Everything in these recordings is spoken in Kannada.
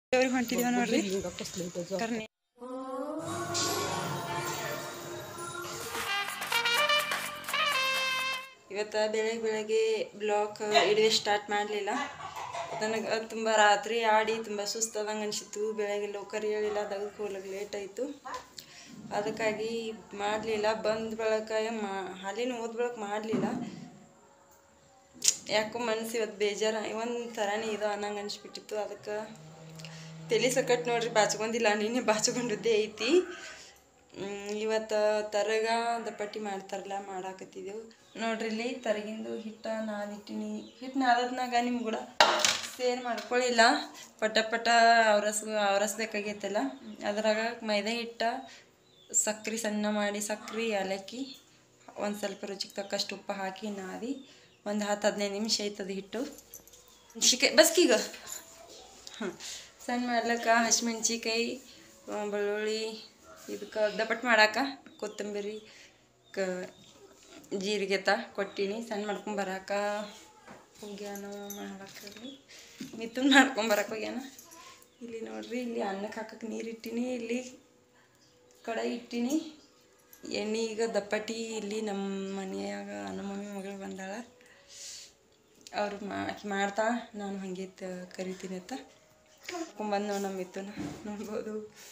ಅವ್ರಿಗೆ ಹೊಂಟಿದೀವ ನೋಡ್ರಿ ಕರ್ನಿ ಇವತ್ತು ಬೆಳಗ್ಗೆ ಬೆಳಗ್ಗೆ ಬ್ಲಾಕ್ ಇಡುವೆ ಸ್ಟಾರ್ಟ್ ಮಾಡಲಿಲ್ಲ ನನಗೆ ತುಂಬ ರಾತ್ರಿ ಆಡಿ ತುಂಬ ಸುಸ್ತಾದಂಗೆ ಅನಿಸಿತ್ತು ಬೆಳಗ್ಗೆ ಲೋಕರ್ ಹೇಳಿಲ್ಲ ದಗಕ್ಕೆ ಹೋಗ್ಲಿಕ್ಕೆ ಲೇಟ್ ಆಯಿತು ಅದಕ್ಕಾಗಿ ಮಾಡಲಿಲ್ಲ ಬಂದ ಬಳಕ ಮಾ ಹಾಲಿನ ಹೋದ ಬಳಕ ಮಾಡಲಿಲ್ಲ ಯಾಕೋ ಮನಸ್ಸು ಇವತ್ತು ಬೇಜಾರ ಒಂದು ಥರನೇ ಇದು ಅನ್ನಂಗೆ ಅನಿಸ್ಬಿಟ್ಟಿತ್ತು ಅದಕ್ಕೆ ತಲೆ ಸಕಟ್ ನೋಡ್ರಿ ಬಾಚ್ಕೊಂಡಿಲ್ಲ ನಿನ್ನೆ ಬಾಚ್ಕೊಂಡಿದ್ದೇ ಐತಿ ಹ್ಮ್, ಇವತ್ತು ತರಗ ದಪ್ಪಟ್ಟಿ ಮಾಡ್ತಾರಲ್ಲ ಮಾಡಾಕತ್ತಿದ್ದೆವು ನೋಡ್ರಿ ಇಲ್ಲಿ ತರಗಿಂದು ಹಿಟ್ಟ ನಾದಿಟ್ಟಿನಿ ಹಿಟ್ಟು ನಾದದ್ನಾಗ ನಿಮ್ಗೆ ಕೂಡ ಸೇರ್ ಮಾಡ್ಕೊಳ್ಳಿಲ್ಲ ಪಟ ಪಟ ಅವರಸ್ ಅವರಸ್ಬೇಕಾಗೈತಲ್ಲ ಅದ್ರಾಗ ಮೈದಾ ಹಿಟ್ಟ ಸಕ್ರೆ ಸಣ್ಣ ಮಾಡಿ ಸಕ್ರೆ ಏಲಕ್ಕಿ ಒಂದು ಸ್ವಲ್ಪ ರುಚಿಗೆ ತಕ್ಕಷ್ಟು ಉಪ್ಪು ಹಾಕಿ ನಾದಿ ಒಂದು ಹತ್ತು ಹದಿನೈದು ನಿಮಿಷ ಆಯ್ತದ ಹಿಟ್ಟು ಮೆಣ್ಸಿಕಾಯಿ ಬಸ್ಕೀಗ ಹಾಂ ಸಣ್ಣ ಮಾಡ್ಲಕ್ಕ ಹಸಿಮೆಣ್ಸಿಕಾಯಿ ಬೆಳ್ಳುಳ್ಳಿ ಇದಕ್ಕೆ ದಪ್ಪಟ್ಟು ಮಾಡಾಕ ಕೊತ್ತಂಬರಿ ಕ ಜೀರಿಗೆ ತ ಕೊಟ್ಟಿನಿ ಸಣ್ಣ ಮಾಡ್ಕೊಂಬರಾಕ ಹೋಗ್ಯಾನ ಮಾಡಾಕ್ರಿ ಮಿಥುನ್ ಮಾಡ್ಕೊಂಬರಕ್ಕೆ ಹೋಗ್ಯಾನ ಇಲ್ಲಿ ನೋಡ್ರಿ ಇಲ್ಲಿ ಅನ್ನಕ್ಕೆ ಹಾಕಕ್ಕೆ ನೀರು ಇಟ್ಟಿನಿ ಇಲ್ಲಿ ಕಡಾಯಿ ಇಟ್ಟಿನಿ ಎಣ್ಣೆ ಈಗ ದಪ್ಪಟ್ಟಿ ಇಲ್ಲಿ ನಮ್ಮ ಮನೆಯಾಗ ನಮ್ಮ ಮಮ್ಮಿ ಮಗಳು ಬಂದಾಳ ಅವ್ರು ಮಾ ಆಕಿ ಮಾಡ್ತಾ ನಾನು ಹಂಗೆ ತ- ಕರಿತೀನಿ ಅಂತ ಬಂದು ನೋಡಿ ನಮ್ಮ ಮಿಥುನ ನೋಡ್ಬೋದು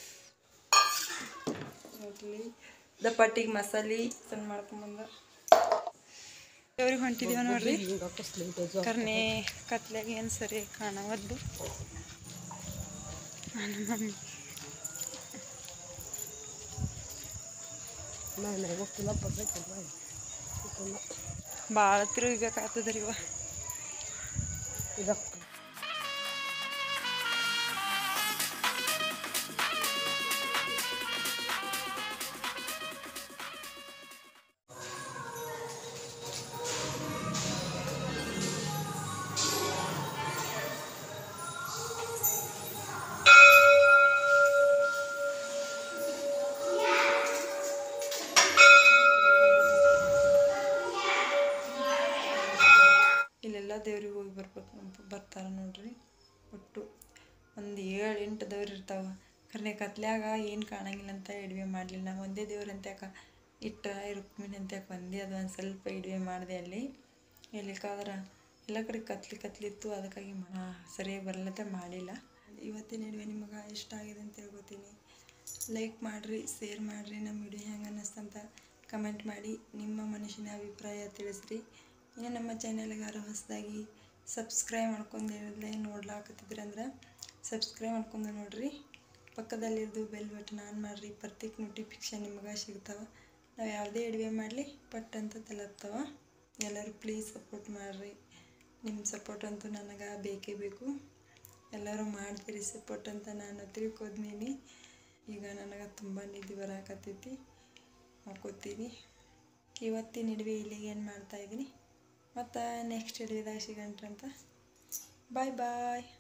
ನೋಡ್ಲಿ ದಪ್ಪಟ್ಟಿಗೆ ಮಸಾಲೆ ಸಣ್ಣ ಮಾಡ್ಕೊಂಬಂದ ಅವ್ರಿಗೆ ಹೊಂಟಿದೀವ ನೋಡ್ರಿ ಕರ್ನೆ ಕತ್ಲೆಗೆ ಏನು ಸರಿ ಕಾಣವದ್ದು ನಮ್ಮ ಮಮ್ಮಿ ಭಾಳ ತಿರುಗಬೇಕಾಗ್ತದ್ರಿ ಇವ ಇಲ್ಲೆಲ್ಲ ದೇವ್ರಿಗೆ ಹೋಗಿ ಬರ್ಬೇಕು ಅಂತ ಬರ್ತಾರೆ ನೋಡ್ರಿ ಒಟ್ಟು ಒಂದು ಏಳು ಎಂಟು ದೇವ್ರು ಇರ್ತಾವೆ ಕರ್ನೆ ಕತ್ಲ್ಯಾಗ ಏನು ಕಾಣಂಗಿಲ್ಲ ಅಂತ ಇಡುವೆ ಮಾಡಲಿಲ್ಲ ನಾವು ಒಂದೇ ದೇವ್ರು ಅಂತ ಯಾಕೆ ಇಟ್ಟ ರುಕ್ಮಿಣಿ ಅಂತ ಯಾಕೆ ಒಂದೇ ಅದು ಒಂದು ಸ್ವಲ್ಪ ಇಡುವೆ ಮಾಡಿದೆ ಅಲ್ಲಿ ಎಲ್ಲಿಕಾದ್ರೆ ಎಲ್ಲ ಕಡೆ ಕತ್ಲಿ ಕತ್ಲಿತ್ತು ಅದಕ್ಕಾಗಿ ಮಾ ಸರಿಯಾಗಿ ಬರಲತ್ತೆ ಮಾಡಿಲ್ಲ ಇವತ್ತಿನ ಇಡುವೆ ನಿಮಗೆ ಇಷ್ಟ ಆಗಿದೆ ಅಂತ ಹೇಳ್ಕೊತೀನಿ ಲೈಕ್ ಮಾಡಿರಿ ಶೇರ್ ಮಾಡಿರಿ ನಮ್ಮ ವಿಡಿಯೋ ಹೆಂಗೆ ಅನ್ನಿಸ್ತಂತ ಕಮೆಂಟ್ ಮಾಡಿ ನಿಮ್ಮ ಮನುಷ್ಯನ ಅಭಿಪ್ರಾಯ ತಿಳಿಸ್ರಿ ಇನ್ನು ನಮ್ಮ ಚಾನೆಲ್ಗೆ ಯಾರು ಹೊಸದಾಗಿ ಸಬ್ಸ್ಕ್ರೈಬ್ ಮಾಡ್ಕೊಂಡು ಹೇಳಿದ್ರೆ ನೋಡ್ಲಾಕತ್ತಿದ್ರಿ ಅಂದ್ರೆ ಸಬ್ಸ್ಕ್ರೈಬ್ ಮಾಡ್ಕೊಂಡು ನೋಡ್ರಿ ಪಕ್ಕದಲ್ಲಿರೋದು ಬೆಲ್ ಬಟನ್ ಆನ್ ಮಾಡಿರಿ ಪ್ರತ್ಯೇಕ ನೋಟಿಫಿಕೇಶನ್ ನಿಮ್ಗೆ ಸಿಗ್ತಾವೆ ನಾವು ಯಾವುದೇ ಅಡುಗೆ ಮಾಡಲಿ ಪಟ್ ಅಂತ ತಲುಪ್ತಾವ ಎಲ್ಲರೂ ಪ್ಲೀಸ್ ಸಪೋರ್ಟ್ ಮಾಡಿರಿ ನಿಮ್ಮ ಸಪೋರ್ಟ್ ಅಂತೂ ನನಗೆ ಬೇಕೇ ಬೇಕು ಎಲ್ಲರೂ ಮಾಡ್ತೀರಿ ಸಪೋರ್ಟ್ ಅಂತ ನಾನು ತಿಳ್ಕೊದ್ನೀನಿ ಈಗ ನನಗೆ ತುಂಬ ನಿದ್ದೆ ಬರಾಕತ್ತೈತಿ ಮಕ್ಕೋತೀನಿ ಇವತ್ತಿನ ನಡುವೆ ಇಲ್ಲಿಗೆ ಏನು ಮಾಡ್ತಾಯಿದ್ದೀನಿ ಮತ್ತು ನೆಕ್ಸ್ಟ್ ಹಿಡಿದಾಗ ಸಿಗಂಟ್ರಂತ ಬಾಯ್ ಬಾಯ್